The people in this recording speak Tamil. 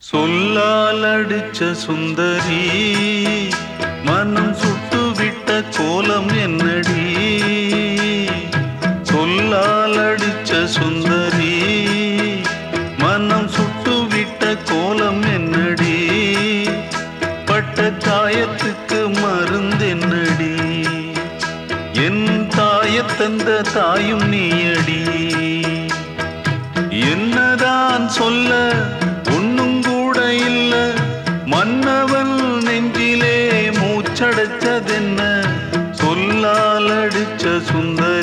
சொல்லால் அடிச்ச சுந்தரி மனம் சுட்டுவிட்ட கோலம் என்னடி சொல்லால் அடிச்ச சுந்தரி மனம் சுட்டுவிட்ட கோலம் என்னடி பட்ட காயத்துக்கு மருந்தென்னடி என் தாயத்தந்த தாயும் நீயடி என்னதான் சொல்ல ஒண்ணும் கூட இல்ல மன்னவன் நெஞ்சிலே மூச்சடைச்சதென்ன சொல்லால் அடிச்ச சுந்தரி